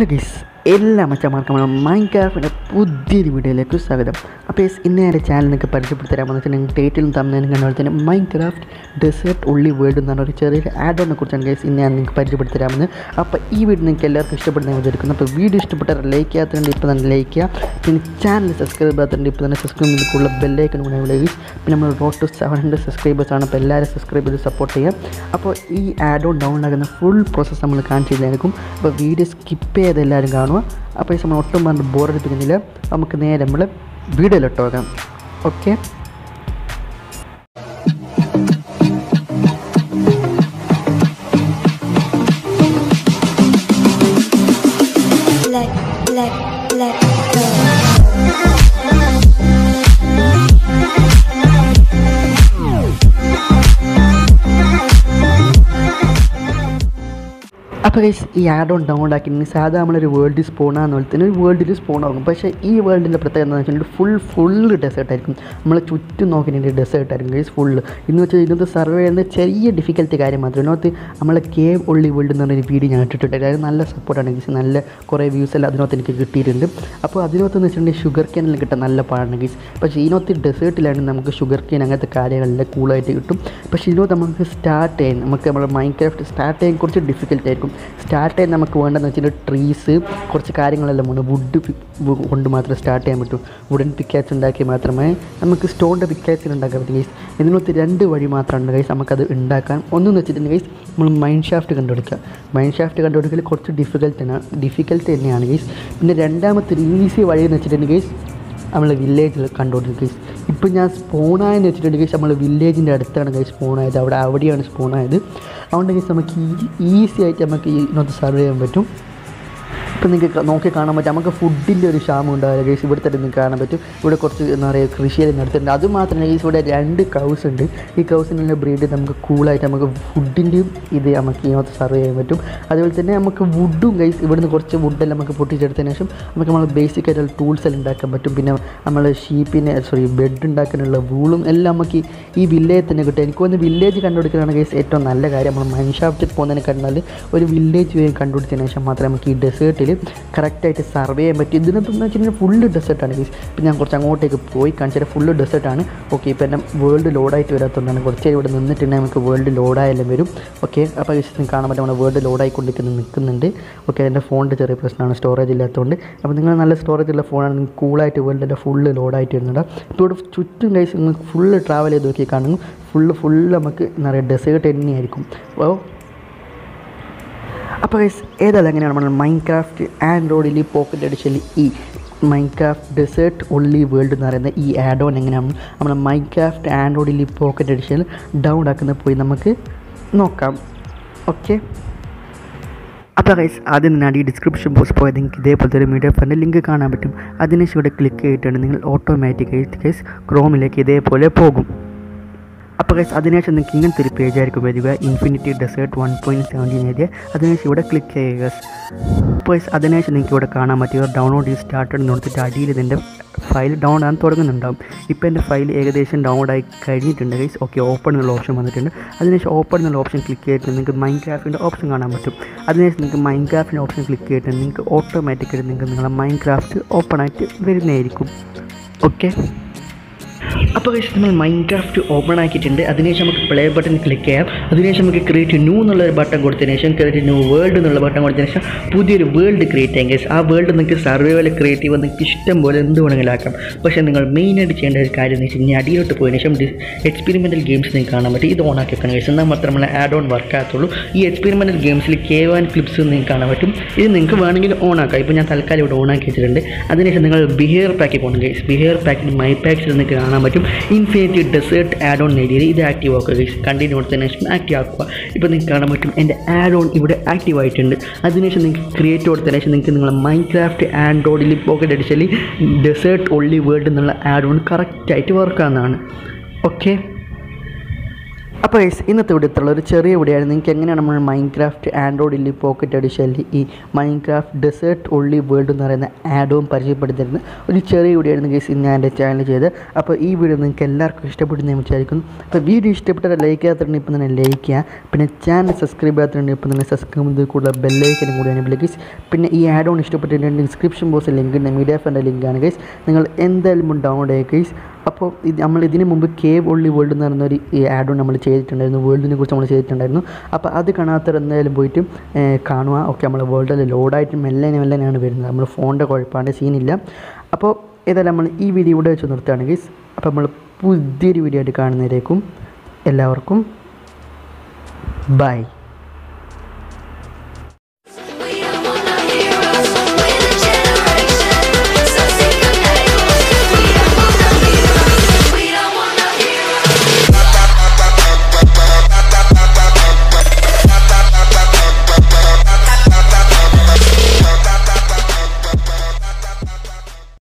Hello guys എല്ലാ മച്ചന്മാർക്കും നമ്മുടെ മൈൻക്രാഫ്റ്റിൻ്റെ പുതിയൊരു വീഡിയോയിലേക്ക് സ്വാഗതം അപ്പോൾ യെസ് ഇന്ന് എൻ്റെ ചാനൽ നിങ്ങൾക്ക് പരിചയപ്പെടുത്തി തരാമെന്ന് വെച്ചാൽ നിങ്ങൾ ടൈറ്റിലും തമ്മിലും കണ്ടുപോലെ തന്നെ മൈൻക്രാഫ്റ്റ് ഡെസേർട്ട് ഉള്ളി വേൾഡ് എന്ന് പറഞ്ഞ ഒരു ചെറിയൊരു ആഡോനെ കുറിച്ചാണ് ഗൈസ് ഇന്ന് ഞാൻ നിങ്ങൾക്ക് പരിചയപ്പെടുത്തി തരാമെന്ന് അപ്പോൾ ഈ വീഡിയോ നിങ്ങൾക്ക് എല്ലാവർക്കും ഇഷ്ടപ്പെടുന്ന വിചാരിക്കുന്നു അപ്പോൾ വീഡിയോ ഇഷ്ടപ്പെട്ടാൽ ലൈക്ക് ചെയ്യാത്തതുകൊണ്ട് ഇപ്പോൾ തന്നെ ലൈക്ക് ചെയ്യുക പിന്നെ ചാനൽ സബ്സ്ക്രൈബ് ചെയ്യാത്തതുകൊണ്ട് ഇപ്പോൾ തന്നെ സബ്സ്ക്രൈബ് ചെയ്തിട്ടുള്ള ബെല്ലൈക്കൺ കൂടെ ഇവിടെ ഗൈസ് പിന്നെ നമ്മൾ road to seven hundred subscribers ആണ് അപ്പോൾ എല്ലാവരും സബ്സ്ക്രൈബ് ചെയ്ത് സപ്പോർട്ട് ചെയ്യുക അപ്പോൾ ഈ ആഡ് ഓൺ ഡൗൺലോഡ് ആകുന്ന ഫുൾ പ്രോസസ്സ് നമ്മൾ കാണിച്ചു തരുന്നതായിരിക്കും അപ്പോൾ വീഡിയോ സ്കിപ്പ് ചെയ്ത് എല്ലാവരും കാണുക അപ്പോൾ നമ്മൾ ഒട്ടും പറഞ്ഞ് ബോറടിപ്പിക്കുന്നില്ല നമുക്ക് നേരെ നമ്മൾ വീഡിയോയിലിട്ട് പോകാം okay let let let go. അപ്പോൾ ഗൈസ് ഈ ആഡ് ഓൺ ഡൗൺലോഡ് ആക്കി സാധാ നമ്മളൊരു വേൾഡ് സ്പോൺ ആകുന്ന പോലെ തന്നെ ഒരു വേൾഡിൽ സ്പോൺ ആകും പക്ഷേ ഈ വേൾഡിൻ്റെ പ്രത്യേകത എന്താണെന്ന് വെച്ചിട്ടുണ്ടെങ്കിൽ ഫുൾ ഫുള്ള് ഡെസേർട്ട് ആയിരിക്കും നമ്മൾ ചുറ്റും നോക്കിയിട്ട് ഡെസേർട്ട് ആയിരിക്കും ഗൈസ് ഫുള്ള് എന്ന് വെച്ചാൽ ഇതിനകത്ത് സർവേ ചെയ്യുന്ന ചെറിയ ഡിഫിക്കൽട്ടി കാര്യം മാത്രമേ ഇതിനകത്ത് നമ്മളെ കേവ് ഉള്ളി വേൾഡ് എന്ന് പറഞ്ഞൊരു വീഡിയോ ഞാൻ ഇട്ടിട്ടുണ്ട് അതായത് നല്ല സപ്പോർട്ടാണ് ഗൈസ് നല്ല കുറേ വ്യൂസ് എല്ലാം അതിനകത്ത് എനിക്ക് കിട്ടിയിട്ടുണ്ട് അപ്പോൾ അതിനകത്ത് എന്ന് വെച്ചിട്ടുണ്ടെങ്കിൽ ഷുഗർ കെയിനിൽ കിട്ടാൻ നല്ല പാടാണ് ഗൈസ് പക്ഷേ ഇതിനകത്ത് ഡെസേർട്ടിലാണ് നമുക്ക് ഷുഗർ കെയിൻ അങ്ങനത്തെ കാര്യങ്ങളെല്ലാം കൂളായിട്ട് കിട്ടും പക്ഷേ ഇതിനകത്ത് നമുക്ക് സ്റ്റാർട്ട് ചെയ്യാൻ നമുക്ക് നമ്മുടെ മൈൻഡ് ക്രാഫ്റ്റ് സ്റ്റാർട്ട് ചെയ്യാൻ കുറച്ച് ഡിഫിക്കൽട്ട് ആയിരിക്കും സ്റ്റാർട്ട് ചെയ്യാൻ നമുക്ക് വേണ്ടതെന്ന് വെച്ചാൽ ട്രീസ് കുറച്ച് കാര്യങ്ങളെല്ലാം ഉണ്ട് വുഡ് കൊണ്ട് മാത്രമേ സ്റ്റാർട്ട് ചെയ്യാൻ പറ്റൂ വുഡൻ പിക്കാച്ച് ഉണ്ടാക്കി മാത്രമേ നമുക്ക് സ്റ്റോണിൻ്റെ പിക്കാച്ചിൽ ഉണ്ടാക്കാൻ പറ്റും ഗൈസ് ഇതിനകത്ത് രണ്ട് വഴി മാത്രമാണ് ഗൈസ് നമുക്കത് ഉണ്ടാക്കാൻ ഒന്നെന്ന് വെച്ചിട്ടുണ്ടെങ്കിൽ ഗൈസ് നമ്മൾ മൈൻഡ് ഷാഫ്റ്റ് കണ്ടുപിടിക്കുക മൈൻഡ് ഷാഫ്റ്റ് കണ്ടുപിടിക്കൽ കുറച്ച് ഡിഫിക്കൽട്ട് ആണ് ഡിഫിക്കൽട്ട് തന്നെയാണ് ഗൈസ് പിന്നെ രണ്ടാമത്തെ ഒരു ഈസി വഴി എന്ന് വെച്ചിട്ടുണ്ടെങ്കിൽ ഗൈസ് നമ്മൾ വില്ലേജിൽ കണ്ടുകൊണ്ടിരിക്കും ഗൈസ് ഇപ്പം ഞാൻ സ്പോണായെന്ന് വെച്ചിട്ടുണ്ടെങ്കിൽ ഗൈസ് നമ്മൾ വില്ലേജിൻ്റെ അടുത്താണ് ഗൈസ് സ്പോണായത് അവിടെ അവിടെയാണ് സ്പോണായത് അതുകൊണ്ട് ഗൈസ് നമുക്ക് ഈസി ആയിട്ട് നമുക്ക് ഇതിനകത്ത് സർവ് ചെയ്യാൻ പറ്റും ഇപ്പം നിങ്ങൾക്ക് നോക്കി കാണാൻ പറ്റും നമുക്ക് ഫുഡിൻ്റെ ഒരു ക്ഷാമം ഉണ്ടാവില്ല ഗൈസ് ഇവിടെ തന്നെ നിങ്ങൾക്ക് കാണാൻ പറ്റും ഇവിടെ കുറച്ച് എന്താ പറയുക കൃഷിയെല്ലാം നടത്തുന്നുണ്ട് അത് മാത്രമല്ല ഗൈസ് ഇവിടെ രണ്ട് കൗസ് ഉണ്ട് ഈ കൗസിനുള്ള ബ്രീഡ് നമുക്ക് കൂളായിട്ട് നമുക്ക് ഫുഡിൻ്റെയും ഇത് നമുക്ക് ഇതിനകത്ത് സർവ് ചെയ്യാൻ പറ്റും അതുപോലെ തന്നെ നമുക്ക് വുഡും ഗൈസ് ഇവിടുന്ന് കുറച്ച് വുഡെല്ലാം നമുക്ക് പൊട്ടിച്ചെടുത്തതിന് ശേഷം നമുക്ക് നമ്മൾ ബേസിക് ആയിട്ടുള്ള ടൂൾസ് എല്ലാം ഉണ്ടാക്കാൻ പറ്റും പിന്നെ നമ്മൾ ഷീപ്പിനെ സോറി ബെഡ് ഉണ്ടാക്കാനുള്ള വൂളും എല്ലാം നമുക്ക് ഈ വില്ലേജ് തന്നെ കിട്ടും എനിക്ക് തോന്നുന്നു വില്ലേജ് കണ്ടുപിടിക്കലാണ് ഗൈസ് ഏറ്റവും നല്ല കാര്യം നമ്മൾ മനുഷ്യാപ്റ്റിൽ പോകുന്നതിനെ കണ്ടാൽ ഒരു വില്ലേജ് വേഗം കണ്ടുപിടിച്ചതിന് ശേഷം മാത്രമേ നമുക്ക് ഈ ഡെസേർട്ടിൽ കറക്റ്റായിട്ട് സർവേ ചെയ്യാൻ പറ്റും ഇതിനകത്തെന്ന് വെച്ചിട്ടുണ്ടെങ്കിൽ ഫുള്ള് ഡെസേർട്ടാണ് ഗൈസ് ഇപ്പം ഞാൻ കുറച്ച് അങ്ങോട്ടേക്ക് പോയി കാണിച്ചാൽ ഫുള്ള് ഡെസേർട്ടാണ് ഓക്കെ ഇപ്പം എൻ്റെ വേൾഡ് ലോഡായിട്ട് വരാത്തതുകൊണ്ടാണ് കുറച്ച് ഇവിടെ നിന്നിട്ടുണ്ടെങ്കിൽ നമുക്ക് വേൾഡ് ലോഡായാലും വരും ഓക്കെ അപ്പോൾ ഗൈസ് നിങ്ങൾക്ക് കാണാൻ പറ്റും നമ്മുടെ വേൾഡ് ലോഡായിക്കൊണ്ടിരിക്കുന്ന നിൽക്കുന്നുണ്ട് ഓക്കെ എൻ്റെ ഫോണിൻ്റെ ചെറിയ പ്രശ്നമാണ് സ്റ്റോറേജ് ഇല്ലാത്തതുകൊണ്ട് അപ്പോൾ നിങ്ങൾ നല്ല സ്റ്റോറേജ് ഉള്ള ഫോണാണ് നിങ്ങൾക്ക് കൂളായിട്ട് വേൾഡിൻ്റെ ഫുള്ള് ലോഡായിട്ട് വരുന്നുണ്ട് ഇപ്പോൾ ഇവിടെ ചുറ്റും ഗൈസ് നിങ്ങൾക്ക് ഫുള്ള് ട്രാവൽ ചെയ്ത് നോക്കി കാണുന്നു ഫുള്ള് ഫുള്ള് നമുക്ക് എന്താ പറയുക ഡെസേർട്ട് തന്നെയായിരിക്കും അപ്പോൾ അപ്പോൾ ഗൈസ് ഏതായാലും എങ്ങനെയാണ് നമ്മൾ മൈൻഡ് ക്രാഫ്റ്റ് ആൻഡ്രോയിഡിൽ പോക്കറ്റ് എഡിഷനിൽ ഈ മൈൻഡ് ക്രാഫ്റ്റ് ഡെസേർട്ട് ഒള്ളി വേൾഡ് എന്ന് പറയുന്ന ഈ ആഡ് ഓൺ എങ്ങനെയാണ് നമ്മൾ മൈൻഡ് ക്രാഫ്റ്റ് ആൻഡ്രോയിഡിൽ പോക്കറ്റ് എഡിഷനിൽ ഡൗൺ ആക്കുന്ന പോയി നമുക്ക് നോക്കാം ഓക്കെ അപ്പോൾ ഗൈസ് ആദ്യം തന്നെ ഈ ഡിസ്ക്രിപ്ഷൻ ബോക്സ് പോയത് നിങ്ങൾക്ക് ഇതേപോലത്തെ ഒരു മീഡിയ ഫണ്ട് ലിങ്ക് കാണാൻ പറ്റും അതിനുശേഷം ഇവിടെ ക്ലിക്ക് ചെയ്തിട്ടുണ്ട് നിങ്ങൾ ഓട്ടോമാറ്റിക്കായിട്ട് ഗൈസ് ക്രോമിലേക്ക് ഇതേപോലെ പോകും അപ്പോൾ ഗൈസ് അതിനുശേഷം നിങ്ങൾക്ക് ഇങ്ങനത്തെ ഒരു പേജ് ആയിരിക്കും വരിക infinity desert one point seventeen എഴുതിയ അതിനുശേഷം ഇവിടെ ക്ലിക്ക് ചെയ്യുക അപ്പോൾ ഗൈസ് അതിനുശേഷം നിങ്ങൾക്ക് ഇവിടെ കാണാൻ പറ്റുക ഡൗൺലോഡ് ചെയ്ത് സ്റ്റാർട്ട് എന്ന് കൊടുത്തിട്ട് അടിയിൽ ഇതിൻ്റെ ഫയൽ ഡൗൺ ആകാൻ തുടങ്ങുന്നുണ്ടാവും ഇപ്പോൾ എൻ്റെ ഫയൽ ഏകദേശം ഡൗൺലോഡ് ആയി കഴിഞ്ഞിട്ടുണ്ട് ഗൈസ് ഓക്കെ ഓപ്പൺ എന്നുള്ള ഓപ്ഷൻ വന്നിട്ടുണ്ട് അതിനുശേഷം ഓപ്പൺ എന്നുള്ള ഓപ്ഷൻ ക്ലിക്ക് ചെയ്തിട്ട് നിങ്ങൾക്ക് മൈൻഡ് ക്രാഫ്റ്റിൻ്റെ ഓപ്ഷൻ കാണാൻ പറ്റും അതിനുശേഷം നിങ്ങൾക്ക് മൈൻഡ് ക്രാഫ്റ്റിൻ്റെ ഓപ്ഷൻ ക്ലിക്ക് ചെയ്തിട്ട് നിങ്ങൾക്ക് ഓട്ടോമാറ്റിക്കായിട്ട് നിങ്ങൾക്ക് നിങ്ങളുടെ മൈൻഡ് ക്രാഫ്റ്റ് ഓപ്പൺ ആയിട്ട് വരുന്നതായിരിക്കും ഓക്കെ അപ്പോൾ കഴിച്ച് നമ്മൾ മൈൻഡ് ക്രാഫ്റ്റ് ഓപ്പൺ ആക്കിയിട്ടുണ്ട് അതിനുശേഷം നമുക്ക് പ്ലേ ബട്ടൺ ക്ലിക്ക് ചെയ്യാം അതിനുശേഷം നമുക്ക് ക്രിയേറ്റ് ന്യൂ എന്നുള്ള ഒരു ബട്ടൺ കൊടുത്തതിന് ശേഷം ക്രിയേറ്റ് ന്യൂ വേൾഡ് എന്നുള്ള ബട്ടൺ കൊടുത്തതിന് ശേഷം പുതിയൊരു വേൾഡ് ക്രിയേറ്റ് ചെയ്യാം ഗൈസ് ആ വേൾഡ് നിങ്ങൾക്ക് സർവൈവൽ ക്രിയേറ്റ് ചെയ്യുമ്പോൾ നിങ്ങൾക്ക് ഇഷ്ടം പോലെ എന്ത് വേണമെങ്കിലും ആക്കാം പക്ഷേ നിങ്ങൾ മെയിനായിട്ട് ചെയ്യേണ്ട ഒരു കാര്യം എന്ന് വെച്ച് കഴിഞ്ഞാൽ അടിയിലോട്ട് പോയതിനു ശേഷം എക്സ്പെരിമെൻ്റൽ ഗെയിംസ് നിങ്ങൾക്ക് കാണാൻ പറ്റും ഇത് ഓൺ ആക്കി വെക്കണം ഗൈസ് എന്നാൽ മാത്രമേ നമ്മൾ ആഡ് ഓൺ വർക്ക് ആകത്തുള്ളൂ ഈ എക്സ്പെരിമെൻ്റൽ ഗെയിംസിൽ കേവ് ആൻഡ് ക്ലിപ്സ് നിങ്ങൾക്ക് കാണാൻ പറ്റും ഇത് നിങ്ങൾക്ക് വേണമെങ്കിൽ ഓൺ ആക്കാം ഇപ്പോൾ ഞാൻ തൽക്കാലം ഇവിടെ ഓൺ ആക്കി വെച്ചിട്ടുണ്ട് അതിനുശേഷം നിങ്ങൾ ബിഹേവിയർ പാക്കിൽ പോകണം ഗൈസ് ബിഹേവിയർ പാക്കിൽ മൈ പാക്സിൽ നിങ്ങൾക്ക് കാണാൻ പറ്റും ഇൻഫിനിറ്റി ഡെസേർട്ട് ആഡ് ഓൺ നേടിയത് ഇത് ആക്റ്റീവ് ആക്കുക ഗൈസ് കണ്ടിന്യൂ കൊടുത്തതിന് ശേഷം ആക്റ്റീവ് ആക്കുക ഇപ്പോൾ നിങ്ങൾക്ക് കാണാൻ പറ്റും എൻ്റെ ആഡ് ഓൺ ഇവിടെ ആക്റ്റീവ് ആയിട്ടുണ്ട് അതിനുശേഷം നിങ്ങൾക്ക് ക്രിയേറ്റ് കൊടുത്തതിന് ശേഷം നിങ്ങൾക്ക് നിങ്ങളെ മൈൻഡ് ക്രാഫ്റ്റ് ആൻഡ്രോയിഡിൽ പോക്കറ്റ് അടിച്ചാൽ ഡെസേർട്ട് ഒള്ളി വേൾഡ് എന്നുള്ള ആഡ് ഓൺ കറക്റ്റായിട്ട് വർക്ക് ആവുന്നതാണ് ഓക്കെ അപ്പോൾ ഗൈസ് ഇന്നത്തെ ഇവിടെ ഇത്രയുള്ള ഒരു ചെറിയ വീഡിയോയാണ് നിങ്ങൾക്ക് എങ്ങനെയാണ് നമ്മൾ മൈൻക്രാഫ്റ്റ് ആൻഡ്രോയിഡിൽ പോക്കറ്റ് എഡിഷനിൽ ഈ മൈൻക്രാഫ്റ്റ് ഡെസേർട്ട് ഒള്ളി വേൾഡ് എന്ന് പറയുന്ന ആഡും പരിചയപ്പെടുത്തിരുന്ന ഒരു ചെറിയ വീഡിയോ ആയിരുന്നു ഗൈസ് ഇന്ന് ഞാൻ എൻ്റെ ചാനൽ ചെയ്ത് അപ്പോൾ ഈ വീഡിയോ നിങ്ങൾക്ക് എല്ലാവർക്കും ഇഷ്ടപ്പെടുന്ന ഞാൻ വിചാരിക്കുന്നു അപ്പോൾ വീഡിയോ ഇഷ്ടപ്പെട്ടാൽ ലൈക്ക് ചെയ്യാത്തുണ്ടെങ്കിൽ ഇപ്പം തന്നെ ലൈക്ക് ചെയ്യുക പിന്നെ ചാനൽ സബ്സ്ക്രൈബ് ചെയ്യാത്തുണ്ടെങ്കിൽ ഇപ്പം തന്നെ സബ്സ്ക്രൈബ് ചെയ്ത് കൂടുതൽ ബെല്ലൈക്കനും കൂടിയാണ് ഗൈസ് പിന്നെ ഈ ആഡ് ഓൺ ഇഷ്ടപ്പെട്ടിട്ടുണ്ടെങ്കിൽ ഡിസ്ക്രിപ്ഷൻ ബോക്സിൽ ലിങ്ക് ഉണ്ട് മീഡിയ ഫണ്ട് ലിങ്കാണ് ഗൈസ് നിങ്ങൾ എന്തായാലും ഡൗൺലോഡ് ചെയ്യുക ഗൈസ് അപ്പോൾ ഇത് നമ്മൾ ഇതിന് മുമ്പ് കേവ് ഒള്ളി വേൾഡ് എന്ന് പറയുന്ന ഒരു ആഡ് ഓൺ നമ്മൾ ചെയ്തിട്ടുണ്ടായിരുന്നു വേൾഡിനെ കുറിച്ച് നമ്മൾ ചെയ്തിട്ടുണ്ടായിരുന്നു അപ്പോൾ അത് കാണാത്തവർ എന്തായാലും പോയിട്ട് ഏഹ്, കാണുക ഓക്കെ നമ്മൾ വേൾഡിൽ ലോഡായിട്ട് മെല്ലനെ മെല്ലനെയാണ് വരുന്നത് നമ്മൾ ഫോണിൻ്റെ കുഴപ്പമാണ്ട് സീനില്ല അപ്പോൾ ഏതായാലും നമ്മൾ ഈ വീഡിയോ ഇവിടെ വെച്ച് നിർത്തുകയാണ് ഗൈസ് അപ്പോൾ നമ്മൾ പുതിയൊരു വീഡിയോ ആയിട്ട് കാണുന്നതിലേക്കും എല്ലാവർക്കും ബൈ